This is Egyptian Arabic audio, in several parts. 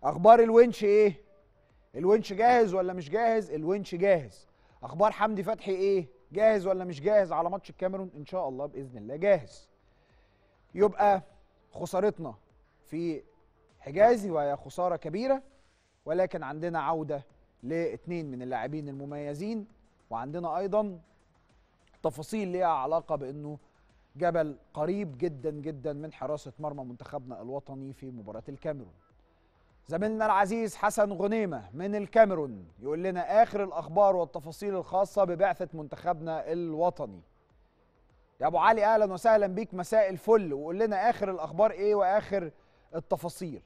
اخبار الونش ايه الونش جاهز ولا مش جاهز الونش جاهز اخبار حمدي فتحي ايه جاهز ولا مش جاهز على ماتش الكاميرون ان شاء الله باذن الله جاهز يبقى خسارتنا في حجازي وهي خساره كبيره ولكن عندنا عوده لاثنين من اللاعبين المميزين وعندنا ايضا تفاصيل ليها علاقه بانه جبل قريب جدا جدا من حراسه مرمى منتخبنا الوطني في مباراه الكاميرون زميلنا العزيز حسن غنيمه من الكاميرون يقول لنا اخر الاخبار والتفاصيل الخاصه ببعثه منتخبنا الوطني يا ابو علي اهلا وسهلا بيك مساء الفل وقول لنا اخر الاخبار ايه واخر التفاصيل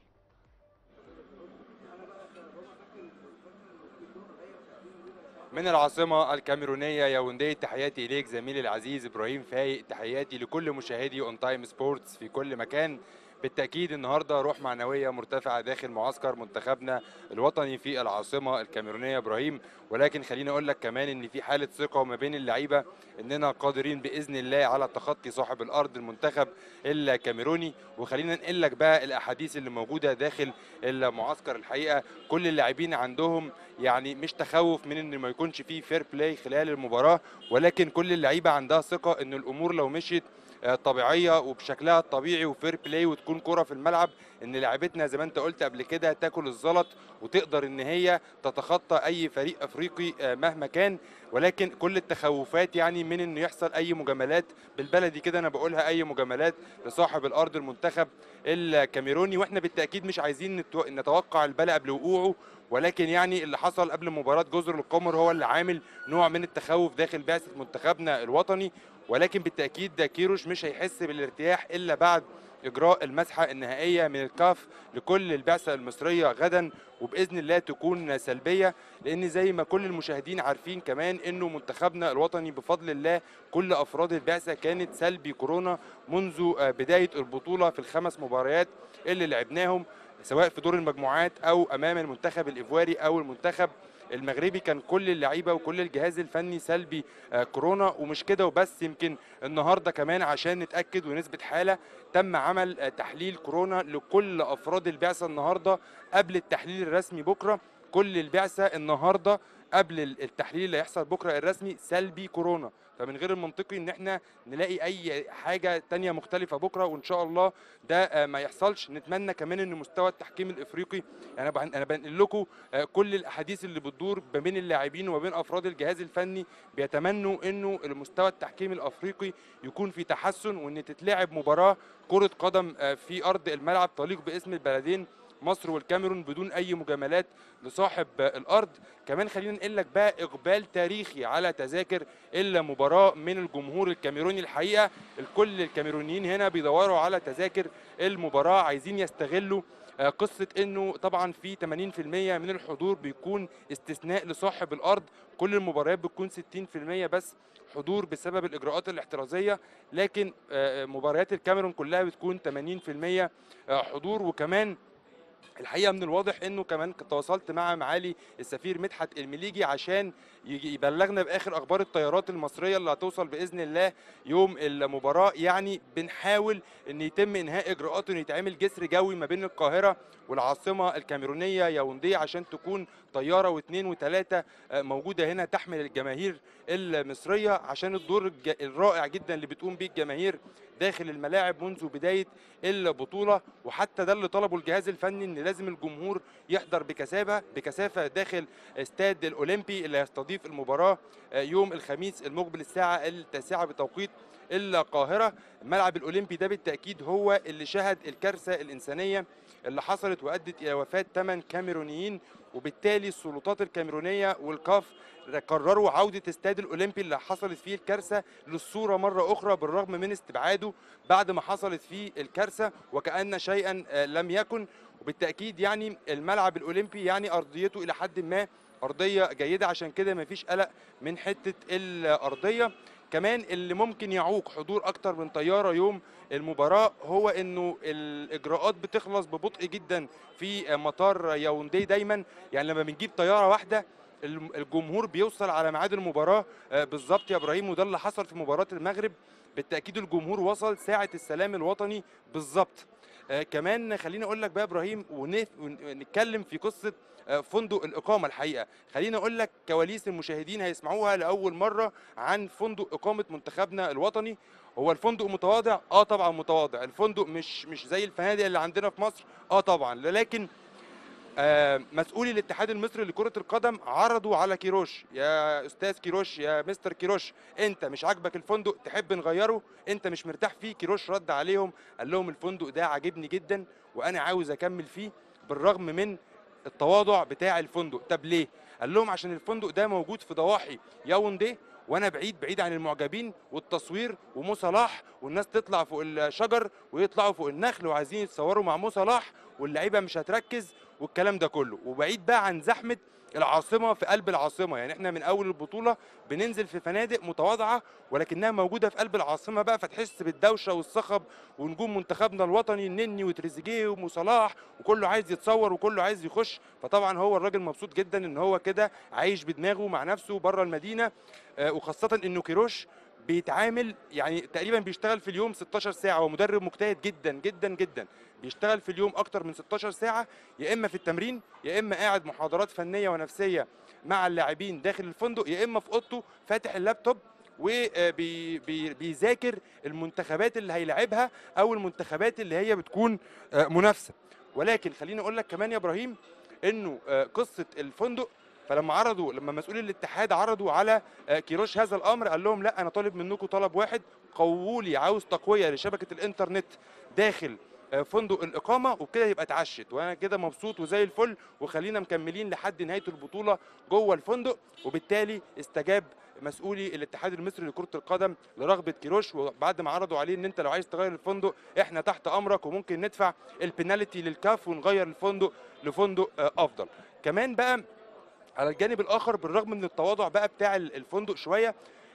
من العاصمة الكاميرونية ياوندي تحياتي إليك زميلي العزيز إبراهيم فايق تحياتي لكل مشاهدي أون تايم سبورتس في كل مكان بالتأكيد النهاردة روح معنوية مرتفعة داخل معسكر منتخبنا الوطني في العاصمة الكاميرونية إبراهيم ولكن خليني أقول لك كمان إن في حالة ثقة ما بين اللعيبة إننا قادرين بإذن الله على تخطي صاحب الأرض المنتخب الكاميروني وخلينا ننقل لك بقى الأحاديث اللي موجودة داخل المعسكر الحقيقة كل اللاعبين عندهم يعني مش تخوف من ان ما يكونش فيه فير بلاي خلال المباراه ولكن كل اللعيبه عندها ثقه ان الامور لو مشيت آه، طبيعيه وبشكلها الطبيعي وفير بلاي وتكون كره في الملعب ان لعيبتنا زي ما انت قلت قبل كده تاكل الزلط وتقدر ان هي تتخطى اي فريق افريقي آه، مهما كان ولكن كل التخوفات يعني من انه يحصل اي مجاملات بالبلدي كده انا بقولها اي مجاملات لصاحب الارض المنتخب الكاميروني واحنا بالتاكيد مش عايزين نتو- نتوقع البلاء قبل وقوعه ولكن يعني اللي حصل قبل مباراه جزر القمر هو اللي عامل نوع من التخوف داخل بعثه منتخبنا الوطني ولكن بالتاكيد ده كيروش مش هيحس بالارتياح الا بعد اجراء المسحه النهائيه من الكاف لكل البعثه المصريه غدا وباذن الله تكون سلبيه لان زي ما كل المشاهدين عارفين كمان انه منتخبنا الوطني بفضل الله كل افراد البعثه كانت سلبي كورونا منذ آه، بدايه البطوله في الخمس مباريات اللي لعبناهم سواء في دور المجموعات او امام المنتخب الايفواري او المنتخب المغربي كان كل اللعيبه وكل الجهاز الفني سلبي آه، كورونا ومش كده وبس يمكن النهارده كمان عشان نتاكد ونثبت حاله تم عمل آه، تحليل كورونا لكل افراد البعثه النهارده قبل التحليل الرسمي بكره كل البعثه النهارده قبل التحليل اللي هيحصل بكره الرسمي سلبي كورونا فمن غير المنطقي ان احنا نلاقي اي حاجه تانية مختلفه بكره وان شاء الله ده آه، ما يحصلش نتمنى كمان ان مستوى التحكيم الافريقي يعني انا بن- انا بنقل لكم آه، كل الاحاديث اللي بتدور ما بين اللاعبين وما بين افراد الجهاز الفني بيتمنوا انه المستوى التحكيم الافريقي يكون في تحسن وان تتلعب مباراه كره قدم آه، في ارض الملعب تليق باسم البلدين مصر والكاميرون بدون اي مجاملات لصاحب آه، الارض كمان خلينا نقول لك بقى اقبال تاريخي على تذاكر المباراه من الجمهور الكاميروني الحقيقه الكل الكاميرونيين هنا بيدوروا على تذاكر المباراه عايزين يستغلوا آه، قصه انه طبعا في 80% من الحضور بيكون استثناء لصاحب الارض كل المباريات بتكون 60% بس حضور بسبب الاجراءات الاحترازيه لكن آه، مباريات الكاميرون كلها بتكون 80% آه، حضور وكمان الحقيقه من الواضح انه كمان كنت تواصلت مع معالي السفير مدحت المليجي عشان يجي- يبلغنا باخر اخبار الطيارات المصريه اللي هتوصل باذن الله يوم المباراه يعني بنحاول ان يتم انهاء اجراءات وان يتعمل جسر جوي ما بين القاهره والعاصمه الكاميرونيه ياوندي عشان تكون طياره واثنين وثلاثه آه، موجوده هنا تحمل الجماهير المصريه عشان الدور الج- الرائع جدا اللي بتقوم بيه الجماهير داخل الملاعب منذ بدايه البطوله وحتى ده اللي طلبه الجهاز الفني ان لازم الجمهور يحضر بكثافه بكثافه داخل استاد الاولمبي اللي هيستضيف المباراه آه، يوم الخميس المقبل الساعه التاسعه بتوقيت القاهره الملعب الاولمبي ده بالتاكيد هو اللي شهد الكارثه الانسانيه اللي حصلت وادت الى وفاه 8 كاميرونيين وبالتالي السلطات الكاميرونيه والكاف قرروا عوده استاد الاولمبي اللي حصلت فيه الكارثه للصوره مره اخرى بالرغم من استبعاده بعد ما حصلت فيه الكارثه وكان شيئا آه، لم يكن وبالتاكيد يعني الملعب الاولمبي يعني ارضيته الى حد ما ارضيه جيده عشان كده مفيش قلق من حته الارضيه كمان اللي ممكن يعوق حضور اكتر من طياره يوم المباراه هو انه الاجراءات بتخلص ببطء جدا في مطار ياوندي دايما يعني لما بنجيب طياره واحده الم- الجمهور بيوصل على ميعاد المباراه آه، بالظبط يا ابراهيم وده اللي حصل في مباراه المغرب بالتاكيد الجمهور وصل ساعه السلام الوطني بالظبط آه كمان خليني اقول لك بقى يا ابراهيم ونف- ونتكلم في قصه آه، فندق الاقامه الحقيقه خليني اقول لك كواليس المشاهدين هيسمعوها لاول مره عن فندق اقامه منتخبنا الوطني هو الفندق متواضع اه طبعا متواضع الفندق مش مش زي الفنادق اللي عندنا في مصر اه طبعا لكن آه، مسؤولي الاتحاد المصري لكرة القدم عرضوا على كيروش يا استاذ كيروش يا مستر كيروش انت مش عاجبك الفندق تحب نغيره انت مش مرتاح فيه كيروش رد عليهم قال لهم الفندق ده عاجبني جدا وانا عاوز اكمل فيه بالرغم من التواضع بتاع الفندق طب ليه قال لهم عشان الفندق ده موجود في ضواحي ياوندي وانا بعيد بعيد عن المعجبين والتصوير ومو صلاح والناس تطلع فوق الشجر ويطلعوا فوق النخل وعايزين يتصوروا مع مو صلاح واللعيبه مش هتركز والكلام ده كله وبعيد بقى عن زحمه العاصمه في قلب العاصمه يعني احنا من اول البطوله بننزل في فنادق متواضعه ولكنها موجوده في قلب العاصمه بقى فتحس بالدوشه والصخب ونجوم منتخبنا الوطني النني وتريزيجيه ومو صلاح وكله عايز يتصور وكله عايز يخش فطبعا هو الراجل مبسوط جدا ان هو كده عايش بدماغه مع نفسه بره المدينه آه، وخاصه انه كيروش بيتعامل يعني تقريبا بيشتغل في اليوم 16 ساعه هو مدرب مجتهد جدا جدا جدا بيشتغل في اليوم اكتر من 16 ساعه يا اما في التمرين يا اما قاعد محاضرات فنيه ونفسيه مع اللاعبين داخل الفندق يا اما في اوضته فاتح اللابتوب وبيذاكر المنتخبات اللي هيلاعبها او المنتخبات اللي هي بتكون آه، منافسه ولكن خليني اقول لك كمان يا ابراهيم انه آه، قصه الفندق فلما عرضوا لما مسؤولي الاتحاد عرضوا على آه، كيروش هذا الامر قال لهم لا انا طالب منكم طلب واحد قووا لي عاوز تقويه لشبكه الانترنت داخل آه، فندق الاقامه وبكده يبقى اتعشت وانا كده مبسوط وزي الفل وخلينا مكملين لحد نهايه البطوله جوه الفندق وبالتالي استجاب مسؤولي الاتحاد المصري لكره القدم لرغبه كيروش وبعد ما عرضوا عليه ان انت لو عايز تغير الفندق احنا تحت امرك وممكن ندفع البنالتي للكاف ونغير الفندق لفندق آه، افضل كمان بقى على الجانب الاخر بالرغم من التواضع بقى بتاع ال- الفندق شويه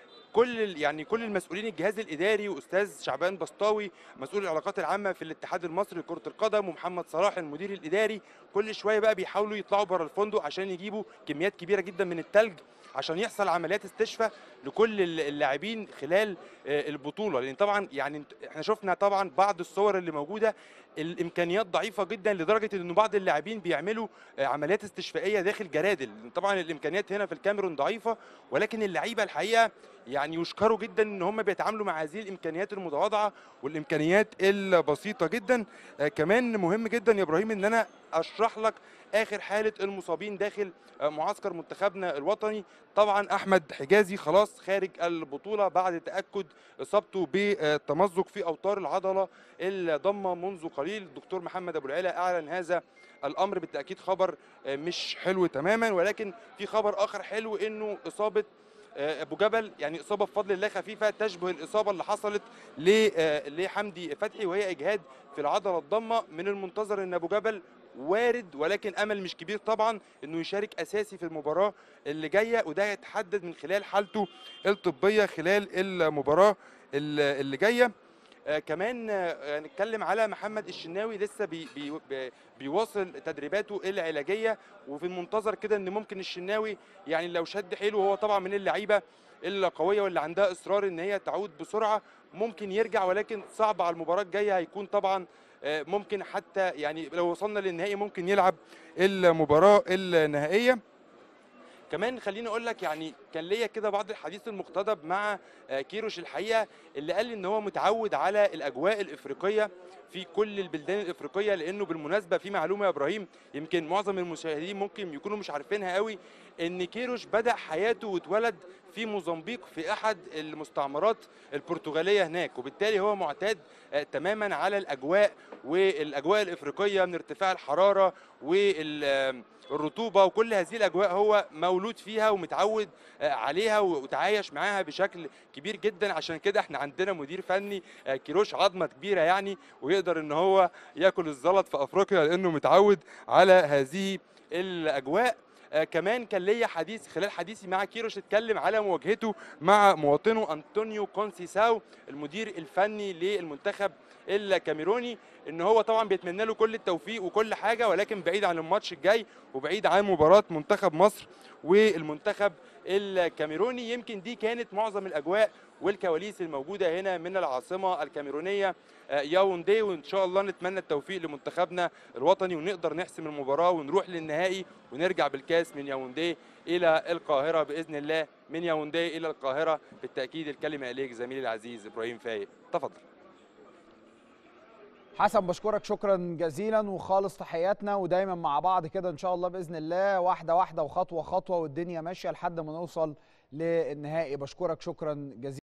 كل ال- يعني كل المسؤولين الجهاز الاداري واستاذ شعبان بسطاوي مسؤول العلاقات العامه في الاتحاد المصري لكره القدم ومحمد صلاح المدير الاداري كل شويه بقى بيحاولوا يطلعوا بره الفندق عشان يجيبوا كميات كبيره جدا من التلج عشان يحصل عمليات استشفاء لكل ال- اللاعبين خلال آه، البطوله لان طبعا يعني انت- احنا شفنا طبعا بعض الصور اللي موجوده الامكانيات ضعيفه جدا لدرجه ان بعض اللاعبين بيعملوا آه، عمليات استشفائيه داخل جرادل طبعا الامكانيات هنا في الكاميرون ضعيفه ولكن اللعيبه الحقيقه يعني يشكروا جدا ان هم بيتعاملوا مع هذه الامكانيات المتواضعه والامكانيات البسيطه جدا آه كمان مهم جدا يا ابراهيم ان انا اشرح لك اخر حاله المصابين داخل آه معسكر منتخبنا الوطني طبعا احمد حجازي خلاص خارج البطوله بعد تاكد اصابته بتمزق في اوتار العضله الضمه منذ قليل الدكتور محمد ابو العلا اعلن هذا الامر بالتاكيد خبر آه، مش حلو تماما ولكن في خبر اخر حلو انه اصابه آه، ابو جبل يعني اصابه بفضل الله خفيفه تشبه الاصابه اللي حصلت ل- آه، لحمدي فتحي وهي اجهاد في العضله الضمه من المنتظر ان ابو جبل وارد ولكن امل مش كبير طبعا انه يشارك اساسي في المباراه اللي جايه وده هيتحدد من خلال حالته الطبيه خلال المباراه ال- اللي جايه آه كمان آه نتكلم على محمد الشناوي لسه بي بي بي بيواصل تدريباته العلاجيه وفي المنتظر كده ان ممكن الشناوي يعني لو شد حيله وهو طبعا من اللعيبه القويه واللي عندها اصرار ان هي تعود بسرعه ممكن يرجع ولكن صعب على المباراه الجايه هيكون طبعا آه، ممكن حتى يعني لو وصلنا للنهائي ممكن يلعب المباراه النهائيه كمان خليني اقول لك يعني كان ليا كده بعض الحديث المقتضب مع آه، كيروش الحقيقه اللي قال لي ان هو متعود على الاجواء الافريقيه في كل البلدان الافريقيه لانه بالمناسبه في معلومه يا ابراهيم يمكن معظم المشاهدين ممكن يكونوا مش عارفينها قوي ان كيروش بدا حياته واتولد في موزمبيق في احد المستعمرات البرتغاليه هناك وبالتالي هو معتاد آه، تماما على الاجواء والاجواء الافريقيه من ارتفاع الحراره والرطوبه وكل هذه الاجواء هو مولود فيها ومتعود آه، عليها وتعايش معاها بشكل كبير جدا عشان كده احنا عندنا مدير فني آه، كيروش عظمه كبيره يعني ويقدر ان هو ياكل الزلط في افريقيا لانه متعود على هذه الاجواء آه، كمان كان ليا حديث خلال حديثي مع كيروش اتكلم على مواجهته مع مواطنه انطونيو كونسيساو المدير الفني للمنتخب الكاميروني ان هو طبعا بيتمنى له كل التوفيق وكل حاجه ولكن بعيد عن الماتش الجاي وبعيد عن مباراه منتخب مصر والمنتخب الكاميروني يمكن دي كانت معظم الاجواء والكواليس الموجوده هنا من العاصمه الكاميرونيه ياوندي وان شاء الله نتمنى التوفيق لمنتخبنا الوطني ونقدر نحسم المباراه ونروح للنهائي ونرجع بالكاس من ياوندي الى القاهره باذن الله من ياوندي الى القاهره بالتاكيد الكلمه اليك زميلي العزيز ابراهيم فايق تفضل حسن بشكرك شكرا جزيلا وخالص تحياتنا ودايما مع بعض كده ان شاء الله باذن الله واحده واحده وخطوه خطوه والدنيا ماشيه لحد ما نوصل للنهائي بشكرك شكرا جزيلا